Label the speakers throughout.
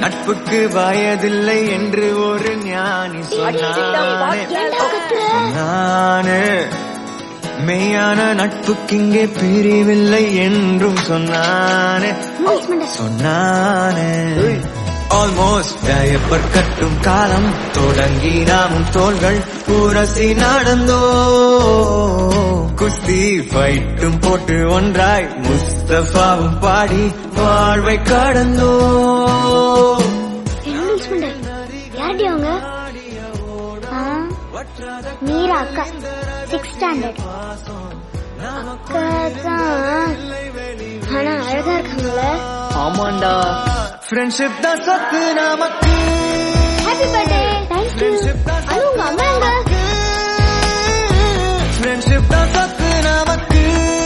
Speaker 1: நட்புக்கு வயதில்லை என்று ஒரு ஞானி சொன்னானே சொன்னானே மெய்யான நட்புக்கு இங்கே பிரிவில்லை என்றும் சொன்னானே சொன்னானே ஆல்மோஸ்ட் டயப்பர் கட்டும் காலம் தொடங்கி நாமும் தோள்கள் உரசி நடந்தோ குஸ்தி ஃபைட்டும் போட்டு ஒன்றாய் முஸ்தபாவும் பாடி வாழ்வை கடந்தோ
Speaker 2: நூடுல்ஸ் மண்டை யார்டி அவங்க ஆ, மீரா அக்கா சிக்ஸ் ஸ்டாண்டர்ட் அக்கா தான் ஆனா அழகா இருக்காங்கல்ல
Speaker 3: ஆமாண்டா
Speaker 1: ஃப்ரெண்ட்ஷிப் தான் சொத்து நமக்கு
Speaker 2: ஹாப்பி பர்த்டே தேங்க்யூ அது உங்க அம்மா எங்க
Speaker 1: ஃப்ரெண்ட்ஷிப் தான் சொத்து நமக்கு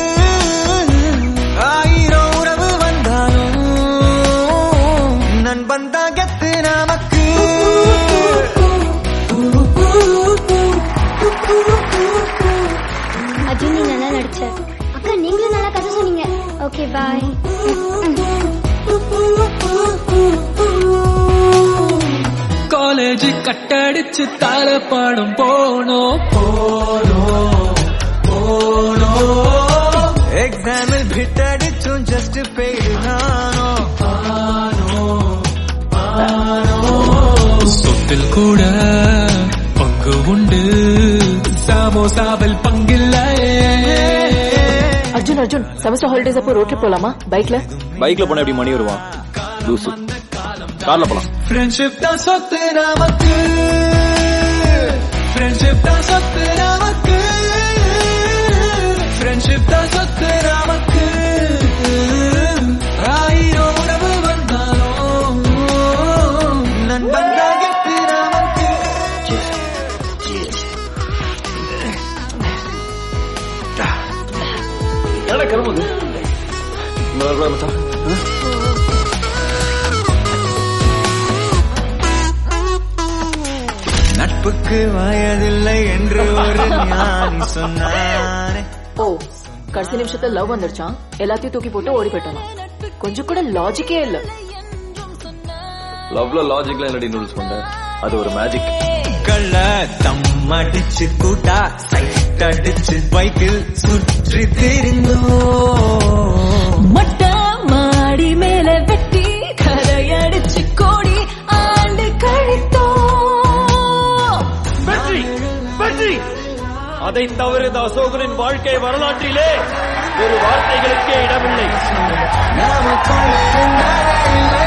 Speaker 1: ஆயிரம் உறவு வந்தாலும் நண்பன் தான் கெத்து நமக்கு
Speaker 2: அர்ஜுன் நீ நல்லா நடிச்ச அக்கா நீங்களும் நல்லா கதை சொன்னீங்க ஓகே பாய்
Speaker 3: காலேஜ் கட்டடிச்சு தாள பாடம் போனோம்
Speaker 1: எக்ஸாமில் பிட் அடிச்சும் ஜஸ்ட் பெய்டு நானோ
Speaker 3: சொத்தில் கூட பங்கு உண்டு சமோசாவில் பங்கில்லையே
Speaker 4: அர்ஜுன் அர்ஜுன் செமஸ்டர் ஹாலிடேஸ் அப்போ ரோட் ட்ரிப் போலாமா பைக்ல
Speaker 5: பைக்ல போனா எப்படி மணி வருவான் லூசு கார்ல போலாம்
Speaker 1: ஃப்ரெண்ட்ஷிப் தான் சொத்து நமக்கு ஃப்ரெண்ட்ஷிப் தான் சொத்து நமக்கு ஃப்ரெண்ட்ஷிப் தான் சொத்து நமக்கு ஆயிரம் உறவு வந்தாலும் நண்பன் தான் கெத்து நமக்கு
Speaker 5: என்னடா கிளம்புது மச்சான்
Speaker 1: நட்புக்கு வயதில்லை என்று ஒரு ஞானி சொன்னானே
Speaker 4: ஓ கடைசி நிமிஷத்துல லவ் வந்துடுச்சான் எல்லாத்தையும் தூக்கி போட்டு ஓடி போயிட்டானா கொஞ்சம் கூட லாஜிக்கே இல்ல
Speaker 5: லவ்ல லாஜிக்ல என்னடி நூல்ஸ் பண்ண அது ஒரு மேஜிக்
Speaker 1: கள்ள தம் அடிச்சு கூட்டா சைட் அடிச்சு பைக்கில் சுற்றி திரிந்தோ
Speaker 4: மட்ட மாடி மேல வெட்டி கரையடிச்சு கோடி ஆண்டு கழித்தோம்
Speaker 5: வெற்றி வெற்றி அதை தவிர இந்த அசோகனின் வாழ்க்கை வரலாற்றிலே ஒரு வார்த்தைகளுக்கே இடமில்லை
Speaker 1: நாம பார்க்கும்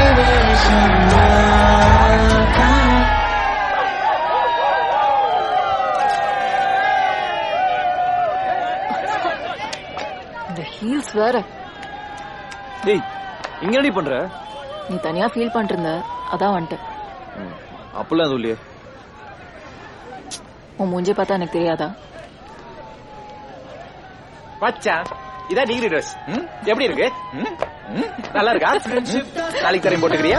Speaker 4: இந்த ஹீல்ஸ் வேற
Speaker 5: டேய் இங்க என்னடி பண்ற
Speaker 4: நீ தனியா ஃபீல் பண்ணிட்டு இருந்த அதான் வந்துட்டேன்
Speaker 5: அப்பெல்லாம் எதுவும் இல்லையே
Speaker 4: உன் மூஞ்சே பார்த்தா எனக்கு தெரியாதா
Speaker 6: மச்சா இதான் டிகிரி ட்ரெஸ் எப்படி இருக்கு ம்? ம்? நல்லா இருக்கா நாளைக்கு தரையும் போட்டுக்கிறியா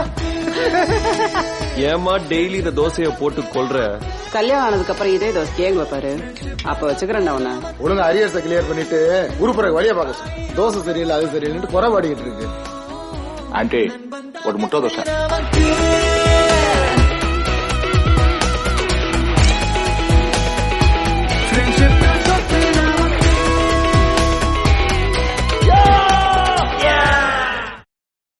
Speaker 5: ஏமா டெய்லி இந்த தோசையை போட்டு கொல்ற
Speaker 7: கல்யாணம் ஆனதுக்கு அப்புறம் இதே தோசை கேங்க வைப்பாரு அப்ப வச்சுக்கிறேன்டா உன்ன
Speaker 8: ஒழுங்கா அரியர்ஸை கிளியர் பண்ணிட்டு உருப்புறக்கு வழியா பார்க்க சொல்லு. தோசை சரியில்லை அது சரியில்லைன்னு குறை பாடிக்கிட்டு இருக்கு
Speaker 6: ஆண்டி ஒரு முட்டை தோசை
Speaker 1: நமக்கு